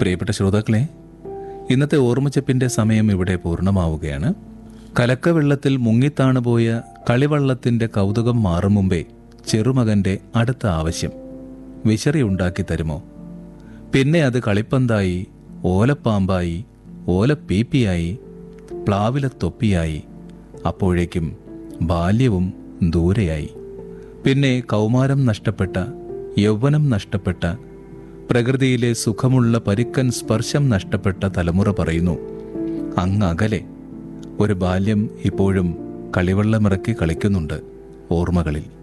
പ്രിയപ്പെട്ട ശ്രോതാക്കളെ ഇന്നത്തെ ഓർമ്മച്ചപ്പിന്റെ സമയം ഇവിടെ പൂർണ്ണമാവുകയാണ് കലക്കവെള്ളത്തിൽ മുങ്ങിത്താണുപോയ കളിവള്ളത്തിന്റെ കൗതുകം മാറും മുമ്പേ ചെറുമകന്റെ അടുത്ത ആവശ്യം വിശറി ഉണ്ടാക്കി തരുമോ പിന്നെ അത് കളിപ്പന്തായി ഓലപ്പാമ്പായി ഓലപ്പീപ്പിയായി പ്ലാവില തൊപ്പിയായി അപ്പോഴേക്കും ബാല്യവും ദൂരെയായി പിന്നെ കൗമാരം നഷ്ടപ്പെട്ട യൗവനം നഷ്ടപ്പെട്ട പ്രകൃതിയിലെ സുഖമുള്ള പരുക്കൻ സ്പർശം നഷ്ടപ്പെട്ട തലമുറ പറയുന്നു അങ്ങകലെ ഒരു ബാല്യം ഇപ്പോഴും കളിവെള്ളമിറക്കി കളിക്കുന്നുണ്ട് ഓർമ്മകളിൽ